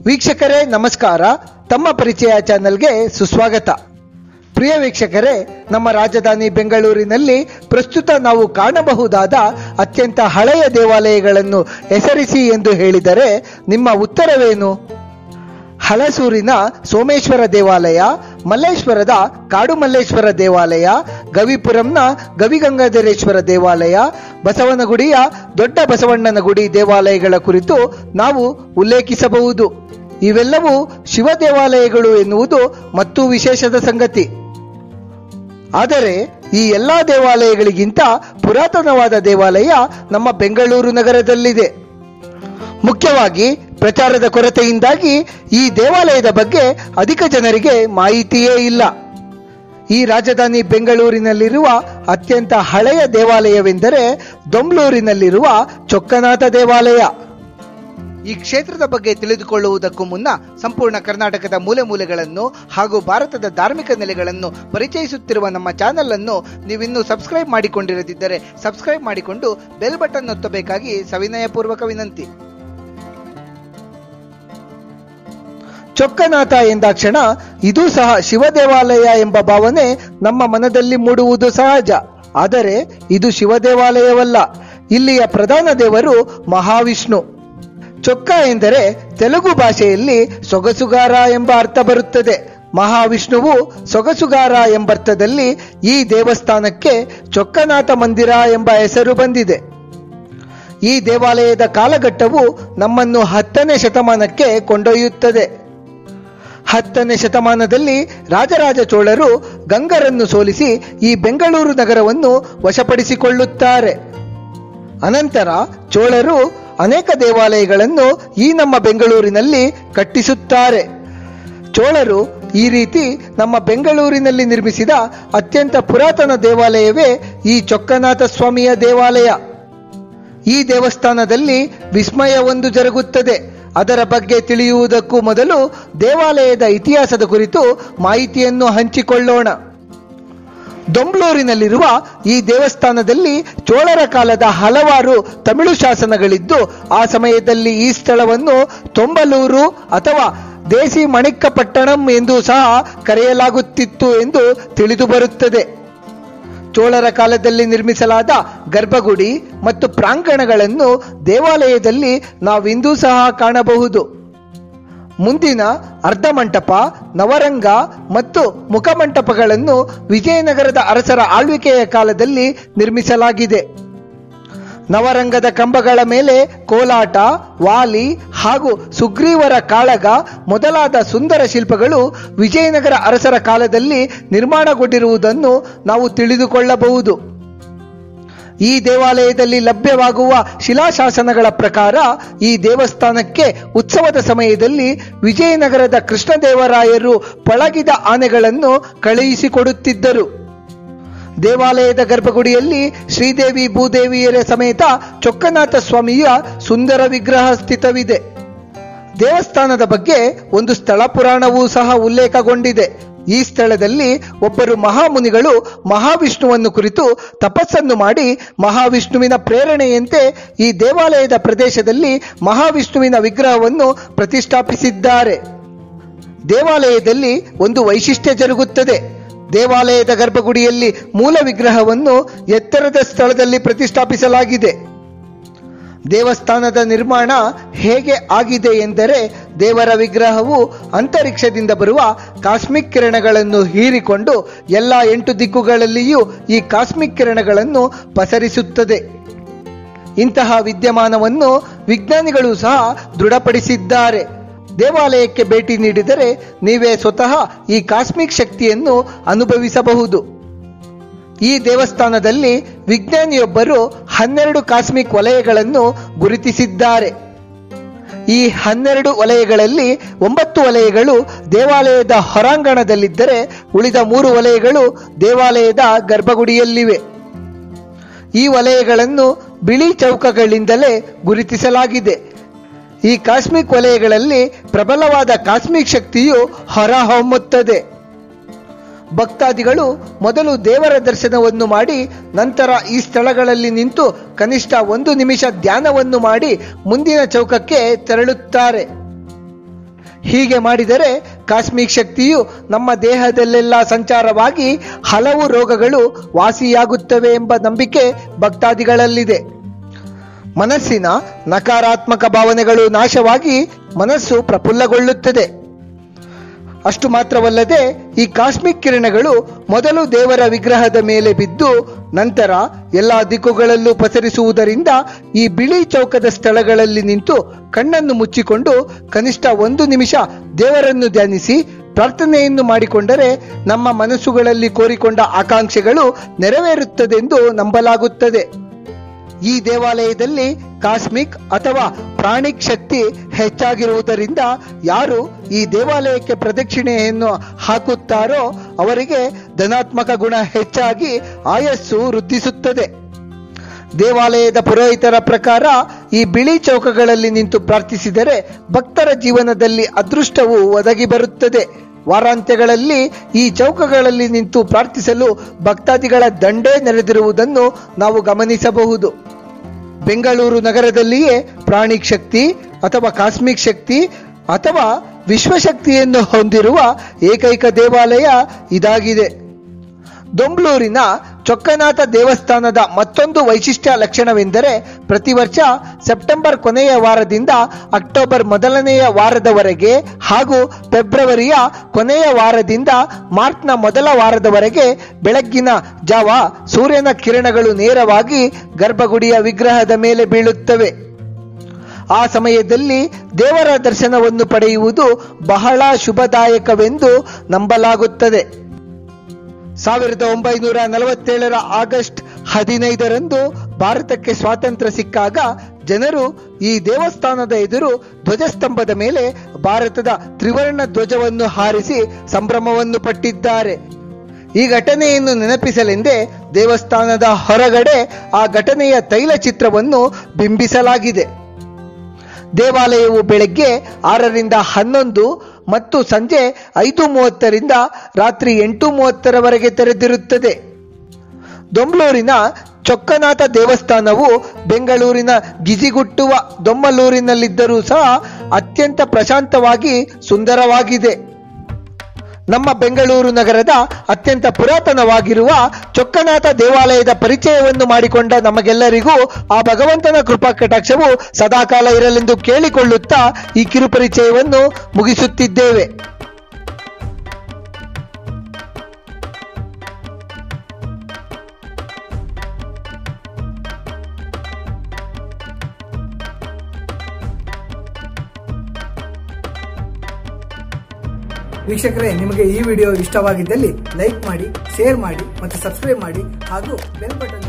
ವೀಕ್ಷಕರೇ ನಮಸ್ಕಾರ ತಮ್ಮ ಪರಿಚಯ ಚಾನೆಲ್ಗೆ ಸುಸ್ವಾಗತ ಪ್ರಿಯ ವೀಕ್ಷಕರೇ ನಮ್ಮ ರಾಜಧಾನಿ ಬೆಂಗಳೂರಿನಲ್ಲಿ ಪ್ರಸ್ತುತ ನಾವು ಕಾಣಬಹುದಾದ ಅತ್ಯಂತ ಹಳೆಯ ದೇವಾಲಯಗಳನ್ನು ಹೆಸರಿಸಿ ಎಂದು ಹೇಳಿದರೆ ನಿಮ್ಮ ಉತ್ತರವೇನು ಹಲಸೂರಿನ ಸೋಮೇಶ್ವರ ದೇವಾಲಯ ಮಲ್ಲೇಶ್ವರದ ಕಾಡು ಮಲ್ಲೇಶ್ವರ ದೇವಾಲಯ ಗವಿಪುರಂನ ಗವಿಗಂಗಾಧರೇಶ್ವರ ದೇವಾಲಯ ಬಸವನಗುಡಿಯ ದೊಡ್ಡ ಬಸವಣ್ಣನ ಗುಡಿ ದೇವಾಲಯಗಳ ಕುರಿತು ನಾವು ಉಲ್ಲೇಖಿಸಬಹುದು ಇವೆಲ್ಲವೂ ಶಿವ ದೇವಾಲಯಗಳು ಎನ್ನುವುದು ಮತ್ತು ವಿಶೇಷದ ಸಂಗತಿ ಆದರೆ ಈ ಎಲ್ಲಾ ದೇವಾಲಯಗಳಿಗಿಂತ ಪುರಾತನವಾದ ದೇವಾಲಯ ನಮ್ಮ ಬೆಂಗಳೂರು ನಗರದಲ್ಲಿದೆ ಮುಖ್ಯವಾಗಿ ಪ್ರಚಾರದ ಕೊರತೆಯಿಂದಾಗಿ ಈ ದೇವಾಲಯದ ಬಗ್ಗೆ ಅಧಿಕ ಜನರಿಗೆ ಮಾಹಿತಿಯೇ ಇಲ್ಲ ಈ ರಾಜಧಾನಿ ಬೆಂಗಳೂರಿನಲ್ಲಿರುವ ಅತ್ಯಂತ ಹಳೆಯ ದೇವಾಲಯವೆಂದರೆ ದೊಂಬ್ಳೂರಿನಲ್ಲಿರುವ ಚೊಕ್ಕನಾಥ ದೇವಾಲಯ ಈ ಕ್ಷೇತ್ರದ ಬಗ್ಗೆ ತಿಳಿದುಕೊಳ್ಳುವುದಕ್ಕೂ ಮುನ್ನ ಸಂಪೂರ್ಣ ಕರ್ನಾಟಕದ ಮೂಲೆ ಮೂಲೆಗಳನ್ನು ಹಾಗೂ ಭಾರತದ ಧಾರ್ಮಿಕ ನೆಲೆಗಳನ್ನು ಪರಿಚಯಿಸುತ್ತಿರುವ ನಮ್ಮ ಚಾನೆಲ್ ಅನ್ನು ನೀವಿನ್ನೂ ಸಬ್ಸ್ಕ್ರೈಬ್ ಮಾಡಿಕೊಂಡಿರದಿದ್ದರೆ ಸಬ್ಸ್ಕ್ರೈಬ್ ಮಾಡಿಕೊಂಡು ಬೆಲ್ ಬಟನ್ ಒತ್ತಬೇಕಾಗಿ ಸವಿನಯಪೂರ್ವಕ ವಿನಂತಿ ಚೊಕ್ಕನಾಥ ಎಂದಾಕ್ಷಣ ಇದೂ ಸಹ ಶಿವ ದೇವಾಲಯ ಎಂಬ ಭಾವನೆ ನಮ್ಮ ಮನದಲ್ಲಿ ಮೂಡುವುದು ಸಹಜ ಆದರೆ ಇದು ಶಿವ ದೇವಾಲಯವಲ್ಲ ಇಲ್ಲಿಯ ಪ್ರಧಾನ ದೇವರು ಮಹಾವಿಷ್ಣು ಚೊಕ್ಕ ಎಂದರೆ ತೆಲುಗು ಭಾಷೆಯಲ್ಲಿ ಸೊಗಸುಗಾರ ಎಂಬ ಅರ್ಥ ಬರುತ್ತದೆ ಮಹಾವಿಷ್ಣುವು ಸೊಗಸುಗಾರ ಎಂಬರ್ಥದಲ್ಲಿ ಈ ದೇವಸ್ಥಾನಕ್ಕೆ ಚೊಕ್ಕನಾಥ ಮಂದಿರ ಎಂಬ ಹೆಸರು ಬಂದಿದೆ ಈ ದೇವಾಲಯದ ಕಾಲಘಟ್ಟವು ನಮ್ಮನ್ನು ಹತ್ತನೇ ಶತಮಾನಕ್ಕೆ ಕೊಂಡೊಯ್ಯುತ್ತದೆ ಹತ್ತನೇ ಶತಮಾನದಲ್ಲಿ ರಾಜರಾಜ ಚೋಳರು ಗಂಗರನ್ನು ಸೋಲಿಸಿ ಈ ಬೆಂಗಳೂರು ನಗರವನ್ನು ವಶಪಡಿಸಿಕೊಳ್ಳುತ್ತಾರೆ ಅನಂತರ ಚೋಳರು ಅನೇಕ ದೇವಾಲಯಗಳನ್ನು ಈ ನಮ್ಮ ಬೆಂಗಳೂರಿನಲ್ಲಿ ಕಟ್ಟಿಸುತ್ತಾರೆ ಚೋಳರು ಈ ರೀತಿ ನಮ್ಮ ಬೆಂಗಳೂರಿನಲ್ಲಿ ನಿರ್ಮಿಸಿದ ಅತ್ಯಂತ ಪುರಾತನ ದೇವಾಲಯವೇ ಈ ಚೊಕ್ಕನಾಥ ಸ್ವಾಮಿಯ ದೇವಾಲಯ ಈ ದೇವಸ್ಥಾನದಲ್ಲಿ ವಿಸ್ಮಯವೊಂದು ಜರುಗುತ್ತದೆ ಅದರ ಬಗ್ಗೆ ತಿಳಿಯುವುದಕ್ಕೂ ಮೊದಲು ದೇವಾಲಯದ ಇತಿಹಾಸದ ಕುರಿತು ಮಾಹಿತಿಯನ್ನು ಹಂಚಿಕೊಳ್ಳೋಣ ದೊಂಬ್ಳೂರಿನಲ್ಲಿರುವ ಈ ದೇವಸ್ಥಾನದಲ್ಲಿ ಚೋಳರ ಕಾಲದ ಹಲವಾರು ತಮಿಳು ಶಾಸನಗಳಿದ್ದು ಆ ಸಮಯದಲ್ಲಿ ಈ ಸ್ಥಳವನ್ನು ತೊಂಬಲೂರು ಅಥವಾ ದೇಸಿ ಮಣಿಕ್ಕಪಟ್ಟಣಂ ಎಂದು ಸಹ ಕರೆಯಲಾಗುತ್ತಿತ್ತು ಎಂದು ತಿಳಿದು ಬರುತ್ತದೆ ಚೋಳರ ಕಾಲದಲ್ಲಿ ನಿರ್ಮಿಸಲಾದ ಗರ್ಭಗುಡಿ ಮತ್ತು ಪ್ರಾಂಗಣಗಳನ್ನು ದೇವಾಲಯದಲ್ಲಿ ನಾವಿಂದೂ ಸಹ ಕಾಣಬಹುದು ಮುಂದಿನ ಅರ್ಧಮಂಟಪ ನವರಂಗ ಮತ್ತು ಮುಖಮಂಟಪಗಳನ್ನು ವಿಜಯನಗರದ ಅರಸರ ಆಳ್ವಿಕೆಯ ಕಾಲದಲ್ಲಿ ನಿರ್ಮಿಸಲಾಗಿದೆ ನವರಂಗದ ಕಂಬಗಳ ಮೇಲೆ ಕೋಲಾಟ ವಾಲಿ ಹಾಗೂ ಸುಗ್ರೀವರ ಕಾಳಗ ಮೊದಲಾದ ಸುಂದರ ಶಿಲ್ಪಗಳು ವಿಜಯನಗರ ಅರಸರ ಕಾಲದಲ್ಲಿ ನಿರ್ಮಾಣಗೊಂಡಿರುವುದನ್ನು ನಾವು ತಿಳಿದುಕೊಳ್ಳಬಹುದು ಈ ದೇವಾಲಯದಲ್ಲಿ ಲಭ್ಯವಾಗುವ ಶಿಲಾಶಾಸನಗಳ ಪ್ರಕಾರ ಈ ದೇವಸ್ಥಾನಕ್ಕೆ ಉತ್ಸವದ ಸಮಯದಲ್ಲಿ ವಿಜಯನಗರದ ಕೃಷ್ಣದೇವರಾಯರು ಪಳಗಿದ ಆನೆಗಳನ್ನು ಕಳುಹಿಸಿಕೊಡುತ್ತಿದ್ದರು ದೇವಾಲಯದ ಗರ್ಭಗುಡಿಯಲ್ಲಿ ಶ್ರೀದೇವಿ ಭೂದೇವಿಯರ ಸಮೇತ ಚೊಕ್ಕನಾಥ ಸ್ವಾಮಿಯ ಸುಂದರ ವಿಗ್ರಹ ಸ್ಥಿತವಿದೆ ದೇವಸ್ಥಾನದ ಬಗ್ಗೆ ಒಂದು ಸ್ಥಳ ಪುರಾಣವೂ ಸಹ ಉಲ್ಲೇಖಗೊಂಡಿದೆ ಈ ಸ್ಥಳದಲ್ಲಿ ಒಬ್ಬರು ಮಹಾಮುನಿಗಳು ಮಹಾವಿಷ್ಣುವನ್ನು ಕುರಿತು ತಪಸ್ಸನ್ನು ಮಾಡಿ ಮಹಾವಿಷ್ಣುವಿನ ಪ್ರೇರಣೆಯಂತೆ ಈ ದೇವಾಲಯದ ಪ್ರದೇಶದಲ್ಲಿ ಮಹಾವಿಷ್ಣುವಿನ ವಿಗ್ರಹವನ್ನು ಪ್ರತಿಷ್ಠಾಪಿಸಿದ್ದಾರೆ ದೇವಾಲಯದಲ್ಲಿ ಒಂದು ವೈಶಿಷ್ಟ್ಯ ಜರುಗುತ್ತದೆ ದೇವಾಲಯದ ಗರ್ಭಗುಡಿಯಲ್ಲಿ ಮೂಲ ವಿಗ್ರಹವನ್ನು ಎತ್ತರದ ಸ್ಥಳದಲ್ಲಿ ಪ್ರತಿಷ್ಠಾಪಿಸಲಾಗಿದೆ ದೇವಸ್ಥಾನದ ನಿರ್ಮಾಣ ಹೇಗೆ ಆಗಿದೆ ಎಂದರೆ ದೇವರ ವಿಗ್ರಹವು ಅಂತರಿಕ್ಷದಿಂದ ಬರುವ ಕಾಸ್ಮಿಕ್ ಕಿರಣಗಳನ್ನು ಹೀರಿಕೊಂಡು ಎಲ್ಲ ಎಂಟು ದಿಕ್ಕುಗಳಲ್ಲಿಯೂ ಈ ಕಾಸ್ಮಿಕ್ ಕಿರಣಗಳನ್ನು ಪಸರಿಸುತ್ತದೆ ಇಂತಹ ವಿದ್ಯಮಾನವನ್ನು ವಿಜ್ಞಾನಿಗಳು ಸಹ ದೃಢಪಡಿಸಿದ್ದಾರೆ ದೇವಾಲಯಕ್ಕೆ ಭೇಟಿ ನೀಡಿದರೆ ನೀವೇ ಸ್ವತಃ ಈ ಕಾಸ್ಮಿಕ್ ಶಕ್ತಿಯನ್ನು ಅನುಭವಿಸಬಹುದು ಈ ದೇವಸ್ಥಾನದಲ್ಲಿ ವಿಜ್ಞಾನಿಯೊಬ್ಬರು ಹನ್ನೆರಡು ಕಾಸ್ಮಿಕ್ ವಲಯಗಳನ್ನು ಗುರುತಿಸಿದ್ದಾರೆ ಈ ಹನ್ನೆರಡು ವಲಯಗಳಲ್ಲಿ ಒಂಬತ್ತು ವಲಯಗಳು ದೇವಾಲಯದ ಹೊರಾಂಗಣದಲ್ಲಿದ್ದರೆ ಉಳಿದ ಮೂರು ವಲಯಗಳು ದೇವಾಲಯದ ಗರ್ಭಗುಡಿಯಲ್ಲಿವೆ ಈ ವಲಯಗಳನ್ನು ಬಿಳಿ ಚೌಕಗಳಿಂದಲೇ ಗುರುತಿಸಲಾಗಿದೆ ಈ ಕಾಸ್ಮಿಕ್ ವಲಯಗಳಲ್ಲಿ ಪ್ರಬಲವಾದ ಕಾಸ್ಮಿಕ್ ಶಕ್ತಿಯು ಹೊರಹೊಮ್ಮುತ್ತದೆ ಭಕ್ತಾದಿಗಳು ಮೊದಲು ದೇವರ ದರ್ಶನವನ್ನು ಮಾಡಿ ನಂತರ ಈ ಸ್ಥಳಗಳಲ್ಲಿ ನಿಂತು ಕನಿಷ್ಠ ಒಂದು ನಿಮಿಷ ಧ್ಯಾನವನ್ನು ಮಾಡಿ ಮುಂದಿನ ಚೌಕಕ್ಕೆ ತೆರಳುತ್ತಾರೆ ಹೀಗೆ ಮಾಡಿದರೆ ಕಾಸ್ಮಿಕ್ ಶಕ್ತಿಯು ನಮ್ಮ ದೇಹದಲ್ಲೆಲ್ಲ ಸಂಚಾರವಾಗಿ ಹಲವು ರೋಗಗಳು ವಾಸಿಯಾಗುತ್ತವೆ ಎಂಬ ನಂಬಿಕೆ ಭಕ್ತಾದಿಗಳಲ್ಲಿದೆ ಮನಸ್ಸಿನ ನಕಾರಾತ್ಮಕ ಭಾವನೆಗಳು ನಾಶವಾಗಿ ಮನಸ್ಸು ಪ್ರಫುಲ್ಲಗೊಳ್ಳುತ್ತದೆ ಅಷ್ಟು ಮಾತ್ರವಲ್ಲದೆ ಈ ಕಾಸ್ಮಿಕ್ ಕಿರಣಗಳು ಮೊದಲು ದೇವರ ವಿಗ್ರಹದ ಮೇಲೆ ಬಿದ್ದು ನಂತರ ಎಲ್ಲ ದಿಕ್ಕುಗಳಲ್ಲೂ ಪಸರಿಸುವುದರಿಂದ ಈ ಬಿಳಿ ಚೌಕದ ಸ್ಥಳಗಳಲ್ಲಿ ನಿಂತು ಕಣ್ಣನ್ನು ಮುಚ್ಚಿಕೊಂಡು ಕನಿಷ್ಠ ಒಂದು ನಿಮಿಷ ದೇವರನ್ನು ಧ್ಯಾನಿಸಿ ಪ್ರಾರ್ಥನೆಯನ್ನು ಮಾಡಿಕೊಂಡರೆ ನಮ್ಮ ಮನಸ್ಸುಗಳಲ್ಲಿ ಕೋರಿಕೊಂಡ ಆಕಾಂಕ್ಷೆಗಳು ನೆರವೇರುತ್ತದೆಂದು ನಂಬಲಾಗುತ್ತದೆ ಈ ದೇವಾಲಯದಲ್ಲಿ ಕಾಸ್ಮಿಕ್ ಅಥವಾ ಪ್ರಾಣಿಕ್ ಶಕ್ತಿ ಹೆಚ್ಚಾಗಿರುವುದರಿಂದ ಯಾರು ಈ ದೇವಾಲಯಕ್ಕೆ ಪ್ರದಕ್ಷಿಣೆಯನ್ನು ಹಾಕುತ್ತಾರೋ ಅವರಿಗೆ ಧನಾತ್ಮಕ ಗುಣ ಹೆಚ್ಚಾಗಿ ಆಯಸ್ಸು ವೃದ್ಧಿಸುತ್ತದೆ ದೇವಾಲಯದ ಪುರೋಹಿತರ ಪ್ರಕಾರ ಈ ಬಿಳಿ ಚೌಕಗಳಲ್ಲಿ ನಿಂತು ಪ್ರಾರ್ಥಿಸಿದರೆ ಭಕ್ತರ ಜೀವನದಲ್ಲಿ ಅದೃಷ್ಟವು ಒದಗಿ ಬರುತ್ತದೆ ವಾರಾಂತ್ಯಗಳಲ್ಲಿ ಈ ಚೌಕಗಳಲ್ಲಿ ನಿಂತು ಪ್ರಾರ್ಥಿಸಲು ಭಕ್ತಾದಿಗಳ ದಂಡೇ ನೆರೆದಿರುವುದನ್ನು ನಾವು ಗಮನಿಸಬಹುದು ಬೆಂಗಳೂರು ನಗರದಲ್ಲಿಯೇ ಪ್ರಾಣಿಕ್ ಶಕ್ತಿ ಅಥವಾ ಕಾಸ್ಮಿಕ್ ಶಕ್ತಿ ಅಥವಾ ವಿಶ್ವಶಕ್ತಿಯನ್ನು ಹೊಂದಿರುವ ಏಕೈಕ ದೇವಾಲಯ ಇದಾಗಿದೆ ದೊಂಬ್ಳೂರಿನ ಚೊಕ್ಕನಾಥ ದೇವಸ್ಥಾನದ ಮತ್ತೊಂದು ವೈಶಿಷ್ಟ್ಯ ಲಕ್ಷಣವೆಂದರೆ ಪ್ರತಿ ವರ್ಷ ಸೆಪ್ಟೆಂಬರ್ ಕೊನೆಯ ವಾರದಿಂದ ಅಕ್ಟೋಬರ್ ಮೊದಲನೆಯ ವಾರದವರೆಗೆ ಹಾಗೂ ಫೆಬ್ರವರಿಯ ಕೊನೆಯ ವಾರದಿಂದ ಮಾರ್ಚ್ನ ಮೊದಲ ವಾರದವರೆಗೆ ಬೆಳಗ್ಗಿನ ಜಾವ ಸೂರ್ಯನ ಕಿರಣಗಳು ನೇರವಾಗಿ ಗರ್ಭಗುಡಿಯ ವಿಗ್ರಹದ ಮೇಲೆ ಬೀಳುತ್ತವೆ ಆ ಸಮಯದಲ್ಲಿ ದೇವರ ದರ್ಶನವನ್ನು ಪಡೆಯುವುದು ಬಹಳ ಶುಭದಾಯಕವೆಂದು ನಂಬಲಾಗುತ್ತದೆ ಸಾವಿರದ ಒಂಬೈನೂರ ನಲವತ್ತೇಳರ ಆಗಸ್ಟ್ ಹದಿನೈದರಂದು ಭಾರತಕ್ಕೆ ಸ್ವಾತಂತ್ರ್ಯ ಸಿಕ್ಕಾಗ ಜನರು ಈ ದೇವಸ್ಥಾನದ ಎದುರು ಧ್ವಜಸ್ತಂಭದ ಮೇಲೆ ಭಾರತದ ತ್ರಿವರ್ಣ ಧ್ವಜವನ್ನು ಹಾರಿಸಿ ಸಂಭ್ರಮವನ್ನು ಪಟ್ಟಿದ್ದಾರೆ ಈ ಘಟನೆಯನ್ನು ನೆನಪಿಸಲೆಂದೇ ದೇವಸ್ಥಾನದ ಹೊರಗಡೆ ಆ ಘಟನೆಯ ತೈಲಚಿತ್ರವನ್ನು ಬಿಂಬಿಸಲಾಗಿದೆ ದೇವಾಲಯವು ಬೆಳಗ್ಗೆ ಆರರಿಂದ ಹನ್ನೊಂದು ಮತ್ತು ಸಂಜೆ ಐದು ಮೂವತ್ತರಿಂದ ರಾತ್ರಿ ಎಂಟು ಮೂವತ್ತರವರೆಗೆ ತೆರೆದಿರುತ್ತದೆ ದೊಂಬ್ಳೂರಿನ ಚೊಕ್ಕನಾಥ ದೇವಸ್ಥಾನವು ಬೆಂಗಳೂರಿನ ಗಿಜಿಗುಟ್ಟುವ ದೊಮ್ಮಲೂರಿನಲ್ಲಿದ್ದರೂ ಸಹ ಅತ್ಯಂತ ಪ್ರಶಾಂತವಾಗಿ ಸುಂದರವಾಗಿದೆ ನಮ್ಮ ಬೆಂಗಳೂರು ನಗರದ ಅತ್ಯಂತ ಪುರಾತನವಾಗಿರುವ ಚೊಕ್ಕನಾಥ ದೇವಾಲಯದ ಪರಿಚಯವನ್ನು ಮಾಡಿಕೊಂಡ ನಮಗೆಲ್ಲರಿಗೂ ಆ ಭಗವಂತನ ಕೃಪಾ ಕಟಾಕ್ಷವು ಸದಾಕಾಲ ಇರಲೆಂದು ಕೇಳಿಕೊಳ್ಳುತ್ತಾ ಈ ಕಿರುಪರಿಚಯವನ್ನು ಮುಗಿಸುತ್ತಿದ್ದೇವೆ ವೀಕ್ಷಕರೇ ನಿಮಗೆ ಈ ವಿಡಿಯೋ ಇಷ್ಟವಾಗಿದ್ದಲ್ಲಿ ಲೈಕ್ ಮಾಡಿ ಶೇರ್ ಮಾಡಿ ಮತ್ತು ಸಬ್ಸ್ಕ್ರೈಬ್ ಮಾಡಿ ಹಾಗೂ ಬೆಲ್ ಬಟನ್